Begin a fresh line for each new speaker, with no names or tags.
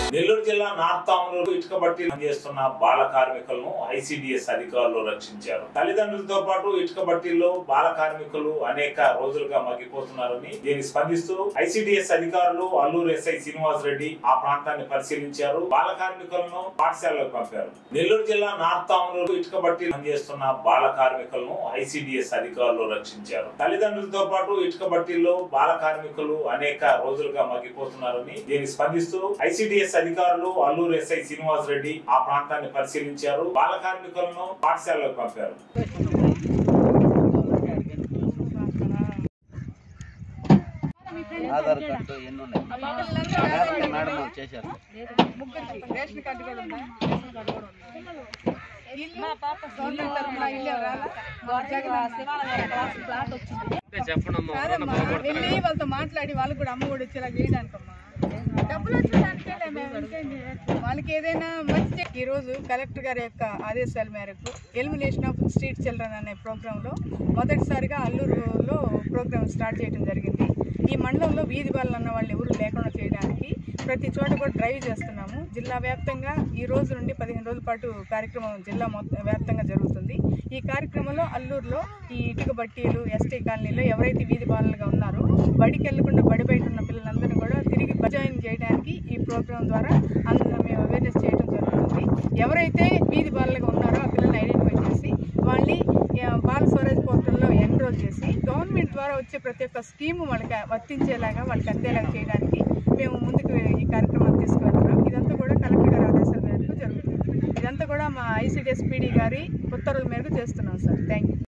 నెల్లూరు జిల్లా నార్త్ తాములూరు ఇటుక బట్టి పనిచేస్తున్న బాల కార్మికులను ఐసిడిఎస్ అధికారులు రక్షించారు తల్లిదండ్రులతో పాటు ఇటుక బట్టీల్లో బాల కార్మికులు అనేక రోజులుగా మగ్గిపోతున్నారని దీనికి స్పందిస్తూ ఐసిడిఎస్ అధికారులు అల్లూరు ఎస్ఐ శ్రీనివాస్ రెడ్డి ఆ ప్రాంతాన్ని పరిశీలించారు బాల కార్మికులను పాఠశాలకు పంపారు నెల్లూరు జిల్లా నార్త్ తాములూరు ఇటుక బట్టి పనిచేస్తున్న బాల కార్మికులను ఐసిడిఎస్ అధికారులు రక్షించారు తల్లిదండ్రులతో పాటు ఇటుక బట్టీల్లో బాల కార్మికులు అనేక రోజులుగా మగ్గిపోతున్నారని దీనికి స్పందిస్తూ ఐసిడిఎస్ అధికారులు అల్లూరు ఎస్ఐ శ్రీనివాస్ రెడ్డి ఆ ప్రాంతాన్ని పరిశీలించారు బాల కార్మికులను పాఠశాలకు పంపారు
ఆధార్ కార్డు ఎన్ని ఉన్నాయి మేడం మేడం వాళ్ళు చేశారు
ముగ్గురికి రేషన్ కార్డు కూడా ఉందా రేషన్ కార్డు కూడా ఉందా ఇల్లు గవర్నమెంట్ తరఫున ఇల్లు రాలా? కాదమ్మా, వెళ్ళి వాళ్ళతో మాట్లాడి వాళ్ళకి కూడా అమ్మ కూడా వచ్చేలా చేయడానికమ్మా డబ్బులు వచ్చేదానికే మేము ఇంకేం చేయొచ్చు. వాళ్ళకి ఏదైనా మంచి ఈ రోజు కలెక్టర్ గారి యొక్క ఆదేశాల మేరకు ఎలిమినేషన్ ఆఫ్ స్ట్రీట్ చిల్డ్రన్ అనే ప్రోగ్రాంలో మొదటిసారిగా అల్లూరులో ప్రోగ్రామ్ స్టార్ట్ చేయడం జరిగింది ఈ మండలంలో వీధి బాలలు అన్న వాళ్ళు ఎవరు లేకుండా చేయడానికి ప్రతి చోట కూడా డ్రైవ్ చేస్తున్నాము జిల్లా వ్యాప్తంగా ఈ రోజు నుండి పదిహేను రోజుల పాటు కార్యక్రమం జిల్లా మొత్తం వ్యాప్తంగా జరుగుతుంది ఈ కార్యక్రమంలో అల్లూరులో ఈ ఇటుక బట్టీలు ఎస్టీ కాలనీలో ఎవరైతే వీధి బాలలుగా ఉన్నారో బడికి వెళ్లకుండా బడి బయట ఉన్న పిల్లలందరినీ కూడా తిరిగి జాయిన్ చేయడానికి ఈ ప్రోగ్రాం ద్వారా అందరూ మేము అవేర్నెస్ చేయడం జరుగుతుంది ఎవరైతే వీధి బాలలుగా ఉన్నారో ఆ పిల్లల్ని ఐడెంటిఫై చేసి వాళ్ళని ఆ, బాల స్వరాజ్ పోర్టల్లో ఎన్రోల్ చేసి గవర్నమెంట్ ద్వారా వచ్చే ప్రతి ఒక్క స్కీము వాళ్ళకి వర్తించేలాగా వాళ్ళకి అందేలాగా చేయడానికి మేము ముందుకు ఈ కార్యక్రమాన్ని తీసుకువెళ్తున్నాం ఇదంతా కూడా కలెక్టర్ గారి ఆదేశాల మేరకు జరుగుతుంది ఇదంతా కూడా మా ఐసీడీఎస్ పీడీ గారి ఉత్తర్వుల మేరకు చేస్తున్నాం సార్ థ్యాంక్ యూ